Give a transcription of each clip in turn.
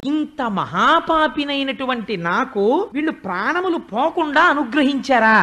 ఇంత మహాపాపినైనటువంటి నాకు వీళ్ళు ప్రాణములు పోకుండా అనుగ్రహించారా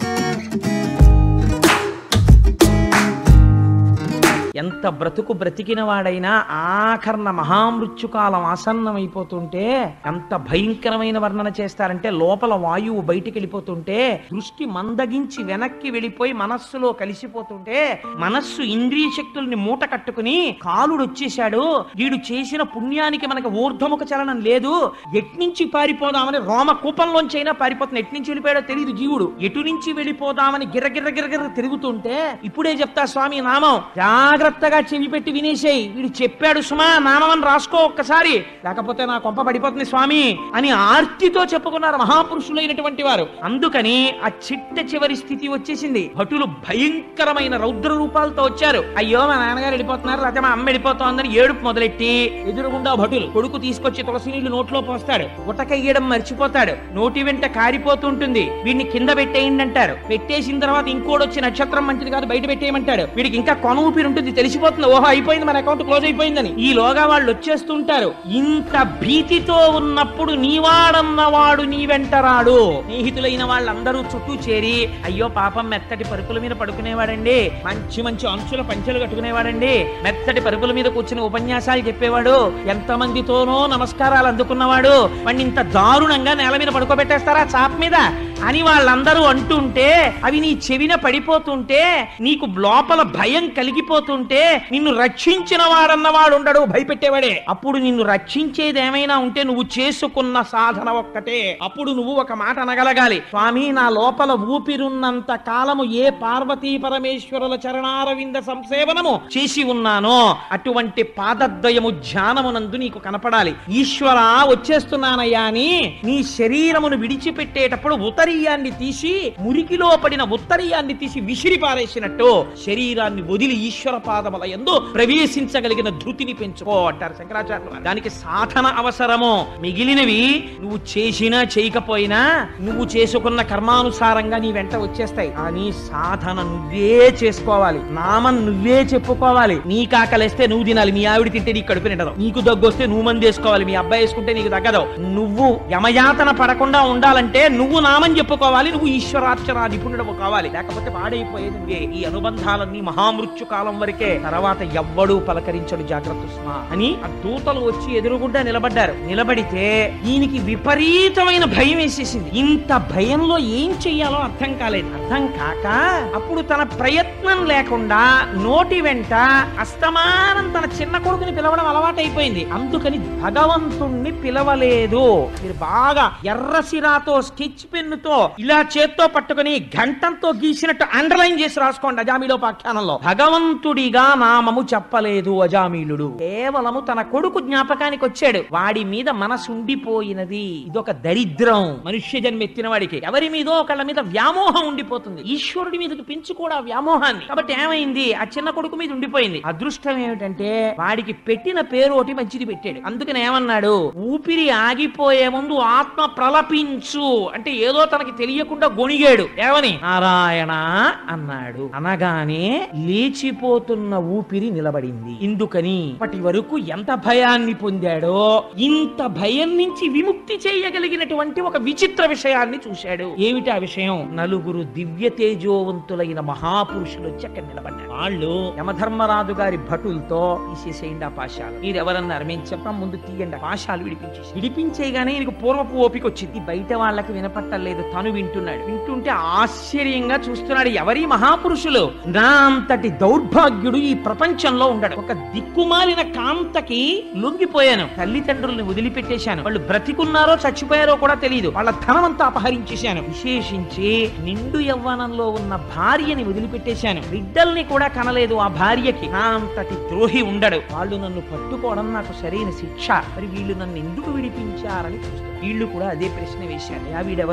ఎంత బ్రతుకు బ్రతికిన వాడైనా ఆఖరణ మహామృత్యుకాలం ఆసన్నమైపోతుంటే ఎంత భయంకరమైన వర్ణన చేస్తారంటే లోపల వాయువు బయటికి వెళ్ళిపోతుంటే దృష్టి మందగించి వెనక్కి వెళ్ళిపోయి మనస్సులో కలిసిపోతుంటే మనస్సు ఇంద్రియ శక్తుల్ని మూట కట్టుకుని కాలుడు వచ్చేశాడు వీడు చేసిన పుణ్యానికి మనకు ఊర్ధముఖ చలనం లేదు ఎట్నుంచి పారిపోదామని రోమ కూపంలోంచైనా పారిపోతుంది ఎట్నుంచి వెళ్ళిపోయాడో తెలియదు జీవుడు ఎటు నుంచి వెళ్ళిపోదామని గిర్ర గిర్ర గిర్ర తిరుగుతుంటే ఇప్పుడే చెప్తా స్వామి నామం జాగ్రత్తగా చెవి పెట్టి వినేసేయి వీడు చెప్పాడు సుమా నామం అని రాసుకో ఒక్కసారి లేకపోతే నా కొంప పడిపోతుంది స్వామి అని ఆర్తితో చెప్పుకున్నారు మహాపురుషులైనటువంటి వారు అందుకని ఆ చిట్ట చివరి స్థితి వచ్చేసింది భటులు భయంకరమైన రౌద్ర రూపాలతో వచ్చారు అయ్యో మా నాన్నగారు వెళ్ళిపోతున్నారు లేకపోతే మా అమ్మ వెళ్ళిపోతోందని ఏడుపు మొదలెట్టి ఎదురుగుండా భటులు కొడుకు తీసుకొచ్చి తులసి నీళ్లు నోట్లో పోస్తాడు ఉటకయ్యడం మర్చిపోతాడు నోటి వెంట కారిపోతుంటుంది వీడిని కింద పెట్టేయండి అంటారు పెట్టేసిన తర్వాత ఇంకోటి వచ్చి నక్షత్రం మంచిది కాదు బయట పెట్టేయమంటాడు వీడికి ఇంకా కొన ఊపిరి ఉంటుంది తెలిసిపోతుంది ఓహో అయిపోయింది మన అకౌంట్ క్లోజ్ అయిపోయిందని ఈలోగా వాళ్ళు వచ్చేస్తుంటారు ఇంత భీతితో ఉన్నప్పుడు నీవాడన్నవాడు నీ వెంటరాడు స్నేహితులైన వాళ్ళందరూ చుట్టూ చేరి అయ్యో పాపం మెత్తటి పరుపుల మీద పడుకునేవాడండి మంచి మంచి అంచుల పంచెలు కట్టుకునేవాడండి మెత్తటి పరుపుల మీద కూర్చుని ఉపన్యాసాలు చెప్పేవాడు ఎంతమందితోనో నమస్కారాలు అందుకున్నవాడు వాడిని ఇంత దారుణంగా నేల మీద పడుకోబెట్టేస్తారా చాప్ మీద అని వాళ్ళందరూ అంటుంటే అవి నీ చెవిన పడిపోతుంటే నీకు లోపల భయం కలిగిపోతుంటే నిన్ను రక్షించిన వాడన్నవాడు ఉండడు భయపెట్టేవాడే అప్పుడు నిన్ను రక్షించేది ఏమైనా ఉంటే నువ్వు చేసుకున్న సాధన ఒక్కటే అప్పుడు నువ్వు ఒక మాట అనగలగాలి స్వామి నా లోపల ఊపిరున్నంత కాలము ఏ పార్వతీ పరమేశ్వరుల చరణారవింద సంసేవనము చేసి ఉన్నానో అటువంటి పాదద్వయము ధ్యానమునందు నీకు కనపడాలి ఈశ్వర వచ్చేస్తున్నానయ్యా అని నీ శరీరమును విడిచిపెట్టేటప్పుడు ఉత్తరీయాన్ని తీసి మురికిలో పడిన ఉత్తరీయాన్ని తీసి విసిరి పారేసినట్టు శరీరాన్ని వదిలి ఈశ్వర పాదముల ఎందు ప్రవేశించగలిగిన ధృతిని పెంచుకో అంటారు శంకరాచార్యులు వారు. దానికి సాధన అవసరము మిగిలినవి నువ్వు చేసినా చేయకపోయినా నువ్వు చేసుకున్న కర్మానుసారంగా నీ వెంట వచ్చేస్తాయి కానీ సాధన నువ్వే చేసుకోవాలి నామం నువ్వే చెప్పుకోవాలి నీ కాకలేస్తే నువ్వు తినాలి మీ ఆవిడ తింటే నీకు కడుపు నిండదు నీకు దగ్గు వస్తే నువ్వు మంది వేసుకోవాలి మీ అబ్బాయి వేసుకుంటే నీకు తగ్గదు నువ్వు యమయాతన పడకుండా ఉండాలంటే నువ్వు నామం చెప్పుకోవాలి నువ్వు ఈశ్వరార్చన నిపుణుడవు కావాలి లేకపోతే పాడైపోయేది నువ్వే ఈ అనుబంధాలన్నీ మహామృత్యు కాలం వరకే తర్వాత ఎవ్వడూ పలకరించడు జాగ్రత్త సుమా అని ఆ దూతలు వచ్చి ఎదురుగుండా నిలబడ్డారు నిలబడితే ఈయనకి విపరీతమైన భయం వేసేసింది ఇంత భయంలో ఏం చెయ్యాలో అర్థం కాలేదు అర్థం కాక అప్పుడు తన ప్రయత్నం లేకుండా నోటి వెంట అస్తమానం తన చిన్న కొడుకుని పిలవడం అలవాటైపోయింది అందుకని భగవంతుణ్ణి పిలవలేదు మీరు బాగా ఎర్ర సిరాతో స్కెచ్ పెన్నుతో ఇలా చేత్తో పట్టుకుని గంటంతో గీసినట్టు అండర్లైన్ చేసి రాసుకోండి అజామిలోపాఖ్యానంలో భగవంతుడిగా నామము చెప్పలేదు అజామీలుడు కేవలము తన కొడుకు జ్ఞాపకానికి వచ్చాడు వాడి మీద మనసు ఉండిపోయినది ఇదొక దరిద్రం మనుష్య జన్మెత్తిన వాడికి ఎవరి మీదో ఒకళ్ళ మీద వ్యామోహం ఉండిపోతుంది ఈశ్వరుడి మీదకి పెంచు కూడా వ్యామోహాన్ని కాబట్టి ఏమైంది ఆ చిన్న కొడుకు మీద ఉండిపోయింది అదృష్టం ఏమిటంటే వాడికి పెట్టిన పేరు ఒకటి మంచిది పెట్టాడు అందుకని ఏమన్నాడు ఊపిరి ఆగిపోయే ముందు ఆత్మ ప్రలపించు అంటే ఏదో తనకి తెలియకుండా గొణిగాడు ఏమని నారాయణ అన్నాడు అనగానే లేచిపోతున్న ఊపిరి నిలబడింది ఇందుకని అప్పటి వరకు ఎంత భయాన్ని పొందాడో ఇంత భయం నుంచి విముక్తి చేయగలిగినటువంటి ఒక విచిత్ర విషయాన్ని చూశాడు ఏమిటి ఆ విషయం నలుగురు దివ్య తేజోవంతులైన మహాపురుషులు వచ్చి అక్కడ నిలబడ్డారు వాళ్ళు యమధర్మరాజు గారి భటులతో తీసేసేయండి ఆ పాశాలు మీరు ఎవరన్నారు మేము చెప్పం ముందు తీయండి ఆ పాశాలు విడిపించేసి విడిపించేయగానే ఈయనకు పూర్వపు ఓపిక వచ్చింది బయట వాళ్ళకి వినపట్టలేదు తను వింటున్నాడు వింటుంటే ఆశ్చర్యంగా చూస్తున్నాడు ఎవరి మహాపురుషులు నా అంతటి దౌర్భాగ్యుడు ఈ ప్రపంచంలో ఉండడు ఒక దిక్కుమాలిన కాంతకి లొంగిపోయాను తల్లిదండ్రుల్ని వదిలిపెట్టేశాను వాళ్ళు బ్రతికున్నారో చచ్చిపోయారో కూడా తెలియదు వాళ్ళ ధనమంతా అపహరించేశాను విశేషించి నిండు యవ్వనంలో ఉన్న భార్యని వదిలిపెట్టేశాను బిడ్డల్ని కూడా కనలేదు ఆ భార్యకి నా అంతటి ద్రోహి ఉండడు వాళ్ళు నన్ను పట్టుకోవడం నాకు సరైన శిక్ష మరి వీళ్ళు నన్ను ఎందుకు విడిపించారని చూస్తారు వీళ్ళు కూడా అదే ప్రశ్న వేశారు యా వీడెవరో తెలుసా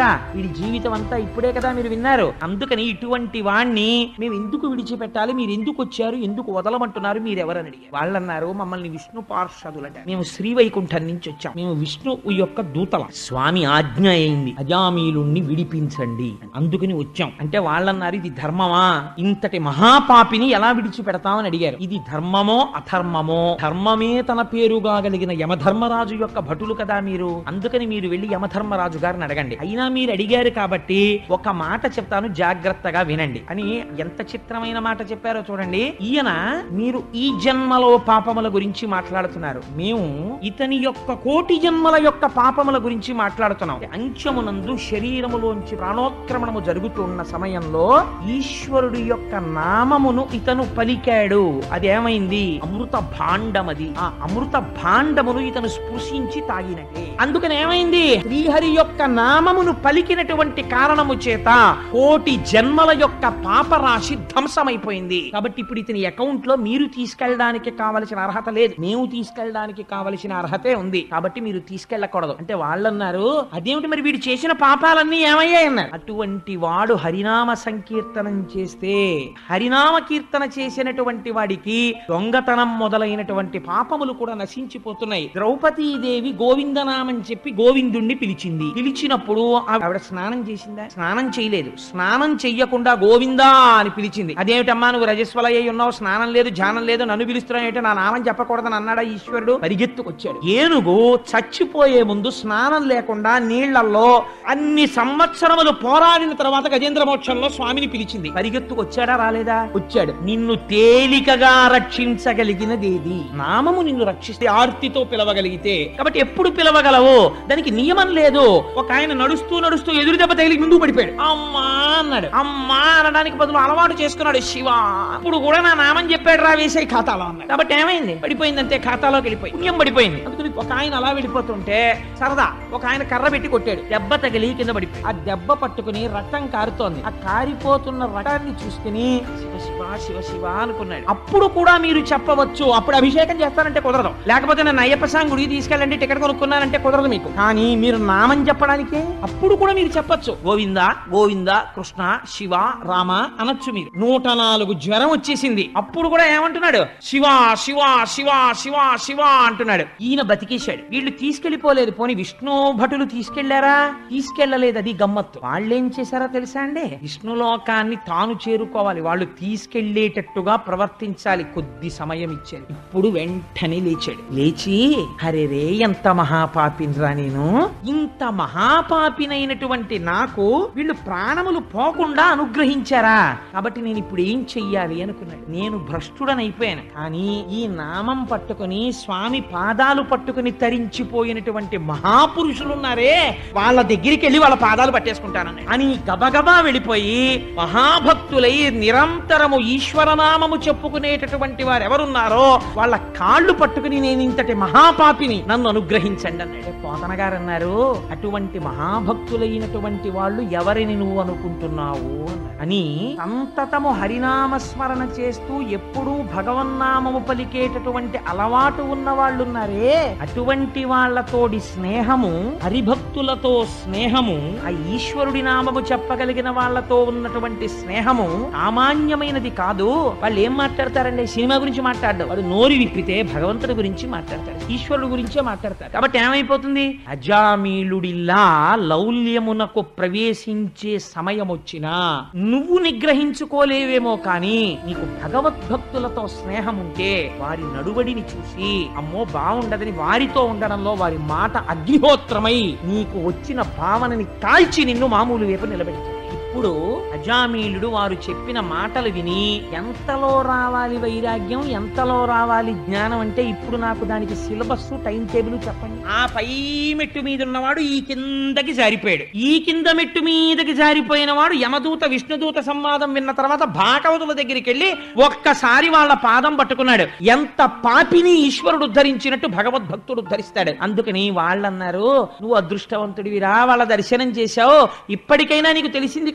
తెలుసా వీడి జీవితం అంతా ఇప్పుడే కదా మీరు విన్నారు అందుకని ఇటువంటి వాణ్ణి మేము ఎందుకు విడిచిపెట్టాలి మీరు ఎందుకు వచ్చారు ఎందుకు వదలమంటున్నారు మీరు ఎవరని అడిగారు వాళ్ళన్నారు మమ్మల్ని విష్ణు పార్షదులట మేము శ్రీవైకుంఠం నుంచి వచ్చాం మేము విష్ణు యొక్క దూతల స్వామి ఆజ్ఞ అయింది అజామీలుణ్ణి విడిపించండి అందుకని వచ్చాం అంటే వాళ్ళన్నారు ఇది ధర్మమా ఇంతటి మహాపాపిని ఎలా విడిచిపెడతామని అడిగారు ఇది ధర్మమో అధర్మమో ధర్మమే తన పేరుగా కలిగిన యమధర్మరాజు యొక్క భటులు కదా మీరు అందుకని మీరు వెళ్ళి యమధర్మరాజు గారిని అడగండి అయినా మీరు అడిగారు కాబట్టి ఒక మాట చెప్తాను జాగ్రత్తగా వినండి అని ఎంత చిత్రమైన మాట చెప్పారో చూడండి ఈయన మీరు ఈ జన్మలో పాపముల గురించి మాట్లాడుతున్నారు మేము ఇతని యొక్క కోటి జన్మల యొక్క పాపముల గురించి మాట్లాడుతున్నాం అంచమునందు శరీరములోంచి ప్రాణోత్క్రమణము జరుగుతున్న సమయంలో ఈశ్వరుడి యొక్క నామమును ఇతను పలికాడు అదేమైంది అమృత భాండమది ఆ అమృత భాండమును ఇతను స్పృశించి తాగినట్టే అందుకని ఏమైంది శ్రీహరి యొక్క నామమును పలికినటువంటి కారణము చేత కోటి జన్మల యొక్క పాపరాశి ధ్వంసమైపోయింది కాబట్టి ఇప్పుడు ఇతని అకౌంట్ లో మీరు తీసుకెళ్ళడానికి కావలసిన అర్హత లేదు మేము తీసుకెళ్ళడానికి కావలసిన అర్హతే ఉంది కాబట్టి మీరు తీసుకెళ్ళకూడదు అంటే వాళ్ళన్నారు అదేమిటి మరి వీడు చేసిన పాపాలన్నీ ఏమయ్యాయి అన్నారు అటువంటి వాడు హరినామ సంకీర్తనం చేస్తే హరినామ కీర్తన చేసినటువంటి వాడికి దొంగతనం మొదలైనటువంటి పాపములు కూడా నశించిపోతున్నాయి ద్రౌపదీదేవి గోవిందనామం చెప్పి గోవిందుణ్ణి పిలిచింది పిలిచినప్పుడు ఆవిడ స్నానం చేసిందా స్నానం చేయలేదు స్నానం చెయ్యకుండా గోవిందా అని పిలిచింది అదేమిటమ్మా నువ్వు రజస్వలయ్య ఉన్నావు స్నానం లేదు ధ్యానం లేదు నన్ను పిలుస్తున్నావు ఏంటో నా నామం చెప్పకూడదని అన్నాడా ఈశ్వరుడు పరిగెత్తుకొచ్చాడు ఏనుగు చచ్చిపోయే ముందు స్నానం లేకుండా నీళ్లలో అన్ని సంవత్సరములు పోరాడిన తర్వాత గజేంద్ర మోక్షంలో స్వామిని పిలిచింది పరిగెత్తుకొచ్చాడా రాలేదా వచ్చాడు నిన్ను తేలికగా రక్షించగలిగినదేది నామము నిన్ను రక్షిస్తే ఆర్తితో పిలవగలిగితే కాబట్టి ఎప్పుడు పిలవగలవు దానికి నియమం లేదు ఒక ఆయన నడుస్తూ నడుస్తూ ఎదురు దెబ్బ తగిలి ముందుకు పడిపోయాడు అమ్మా అన్నాడు అమ్మా అనడానికి బదులు అలవాటు చేసుకున్నాడు శివ ఇప్పుడు కూడా నా నామం చెప్పాడు రా వేసే ఖాతాలో అన్నాడు కాబట్టి ఏమైంది పడిపోయింది అంతే ఖాతాలోకి వెళ్ళిపోయి పుణ్యం పడిపోయింది అందుకని ఒక ఆయన అలా వెళ్ళిపోతుంటే సరదా ఒక ఆయన కర్ర పెట్టి కొట్టాడు దెబ్బ తగిలి కింద పడిపోయి ఆ దెబ్బ పట్టుకుని రక్తం కారుతోంది ఆ కారిపోతున్న రక్తాన్ని చూసుకుని శివ శివ శివ శివ అనుకున్నాడు అప్పుడు కూడా మీరు చెప్పవచ్చు అప్పుడు అభిషేకం చేస్తానంటే కుదరదు లేకపోతే నేను అయ్యప్ప స్వామి గుడికి తీసుకెళ్ళండి టికెట్ కొనుక్కున్నానంటే కుదరదు మీకు కానీ మీరు నామం చెప్పడానికి అప్పుడు కూడా మీరు చెప్పొచ్చు గోవింద గోవింద కృష్ణ శివ రామ అనొచ్చు మీరు నూట నాలుగు జ్వరం వచ్చేసింది అప్పుడు కూడా ఏమంటున్నాడు శివ శివ శివ శివ శివ అంటున్నాడు ఈయన బతికేశాడు వీళ్ళు తీసుకెళ్లిపోలేదు పోని విష్ణు భటులు తీసుకెళ్లారా తీసుకెళ్లలేదు అది గమ్మత్తు వాళ్ళేం చేశారో తెలుసా అండి విష్ణులోకాన్ని తాను చేరుకోవాలి వాళ్ళు తీసుకెళ్లేటట్టుగా ప్రవర్తించాలి కొద్ది సమయం ఇచ్చారు ఇప్పుడు వెంటనే లేచాడు లేచి హరే రే ఎంత మహాపాపిన్రా నేను ఇంత మహాపాపినైనటువంటి నాకు వీళ్ళు ప్రాణములు పోకుండా అనుగ్రహించారా కాబట్టి నేను ఇప్పుడు ఏం చెయ్యాలి అనుకున్నాడు నేను భ్రష్టుడనైపోయాను కానీ ఈ నామం పట్టుకుని స్వామి పాదాలు పట్టుకుని తరించిపోయినటువంటి మహాపురుషులున్నారే వాళ్ళ దగ్గరికి వెళ్ళి వాళ్ళ పాదాలు పట్టేసుకుంటానని అని గబగబా వెళ్ళిపోయి మహాభక్తులై నిరంతరము ఈశ్వరనామము చెప్పుకునేటటువంటి వారు ఎవరున్నారో వాళ్ళ కాళ్ళు పట్టుకుని నేను ఇంతటి మహాపాపిని నన్ను అనుగ్రహించండి అన్నాడు పోతన గారు అన్నారు అటువంటి మహాభక్తులైనటువంటి వాళ్ళు ఎవరిని నువ్వు అనుకుంటున్నావు అన్నారు. అని సంతతము హరినామ స్మరణ చేస్తూ ఎప్పుడూ భగవన్నామము పలికేటటువంటి అలవాటు ఉన్న వాళ్ళు ఉన్నారే అటువంటి వాళ్ళతోడి స్నేహము హరిభక్తులతో స్నేహము ఆ ఈశ్వరుడి నామము చెప్పగలిగిన వాళ్ళతో ఉన్నటువంటి స్నేహము సామాన్యమైనది కాదు వాళ్ళు ఏం మాట్లాడతారండి సినిమా గురించి మాట్లాడరు వాడు నోరు విప్పితే భగవంతుడి గురించి మాట్లాడతారు ఈశ్వరుడు గురించే మాట్లాడతారు కాబట్టి ఏమైపోతుంది అజామీలుడిలా లౌల్యమునకు ప్రవేశించే సమయం వచ్చినా నువ్వు నిగ్రహించుకోలేవేమో కానీ నీకు భగవద్భక్తులతో స్నేహం ఉంటే వారి నడువడిని చూసి అమ్మో బాగుండదని వారితో ఉండడంలో వారి మాట అగ్నిహోత్రమై నీకు వచ్చిన భావనని కాల్చి నిన్ను మామూలు వైపు నిలబెడుతుంది ఇప్పుడు అజామీలుడు వారు చెప్పిన మాటలు విని ఎంతలో రావాలి వైరాగ్యం ఎంతలో రావాలి జ్ఞానం అంటే ఇప్పుడు నాకు దానికి సిలబస్ టైం టేబుల్ చెప్పండి ఆ పై మెట్టు మీద ఉన్నవాడు ఈ కిందకి జారిపోయాడు ఈ కింద మెట్టు మీదకి జారిపోయిన వాడు యమదూత విష్ణుదూత సంవాదం విన్న తర్వాత భాగవతుల దగ్గరికి వెళ్ళి ఒక్కసారి వాళ్ళ పాదం పట్టుకున్నాడు ఎంత పాపిని ఈశ్వరుడు ఉద్ధరించినట్టు భగవద్భక్తుడు ఉద్ధరిస్తాడు అందుకని వాళ్ళన్నారు నువ్వు అదృష్టవంతుడివిరా వాళ్ళ దర్శనం చేశావు ఇప్పటికైనా నీకు తెలిసింది కదా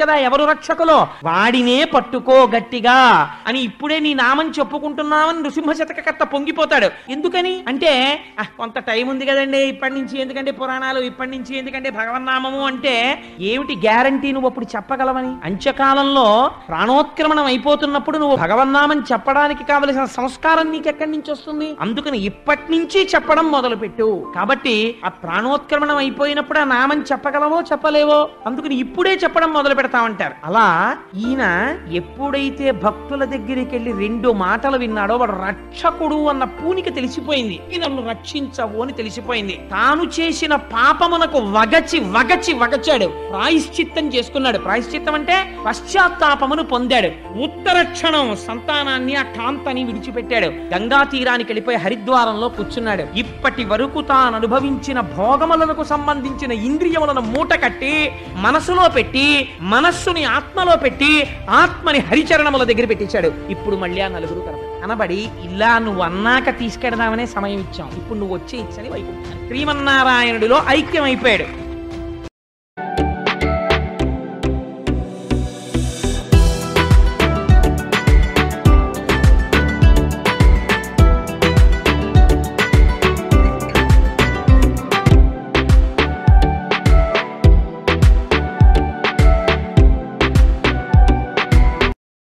కదా ఎవరు రక్షకులో వాడినే పట్టుకో గట్టిగా అని ఇప్పుడే నీ నామం చెప్పుకుంటున్నామని నృసింహ శతకర్త పొంగిపోతాడు ఎందుకని అంటే "ఆ, కొంత టైం ఉంది కదండి ఇప్పటి నుంచి ఎందుకంటే పురాణాలు ఇప్పటి నుంచి ఎందుకంటే భగవన్నామము అంటే ఏమిటి గ్యారంటీ నువ్వు అప్పుడు చెప్పగలవని అంత్యకాలంలో ప్రాణోత్క్రమణం అయిపోతున్నప్పుడు నువ్వు భగవన్నామం చెప్పడానికి కావలసిన సంస్కారం నీకెక్కడి నుంచి వస్తుంది అందుకని ఇప్పటి నుంచి చెప్పడం మొదలుపెట్టు కాబట్టి ఆ ప్రాణోత్క్రమణం అయిపోయినప్పుడు ఆ నామం చెప్పగలవో చెప్పలేవో అందుకని ఇప్పుడే చెప్పడం మొదలు పెడతామంటారు అలా ఈయన ఎప్పుడైతే భక్తుల దగ్గరికి వెళ్ళి రెండు మాటలు విన్నాడో వాడు రక్షకుడు అన్న పూనిక తెలిసిపోయింది ఈ నన్ను రక్షించవు అని తెలిసిపోయింది తాను చేసిన పాపమునకు వగచి వగచి వగచాడు ప్రాయశ్చిత్తం చేసుకున్నాడు ప్రాయశ్చిత్తం అంటే పశ్చాత్తాపమును పొందాడు ఉత్తర క్షణం సంతానాన్ని ఆ కాంతని విడిచిపెట్టాడు గంగా తీరానికి వెళ్ళిపోయి హరిద్వారంలో కూర్చున్నాడు ఇప్పటి వరకు తాను అనుభవించిన భోగములకు సంబంధించిన ఇంద్రియములను మూట కట్టి మనసులో పెట్టి మనస్సుని ఆత్మలో పెట్టి ఆత్మని హరిచరణముల దగ్గర పెట్టించాడు ఇప్పుడు మళ్ళీ ఆ నలుగురు కనబడి కనబడి ఇలా నువ్వు అన్నాక తీసుకెడదామనే సమయం ఇచ్చాం ఇప్పుడు నువ్వు వచ్చి ఇచ్చని వైకుంఠాన్ని శ్రీమన్నారాయణుడిలో ఐక్యం అయిపోయాడు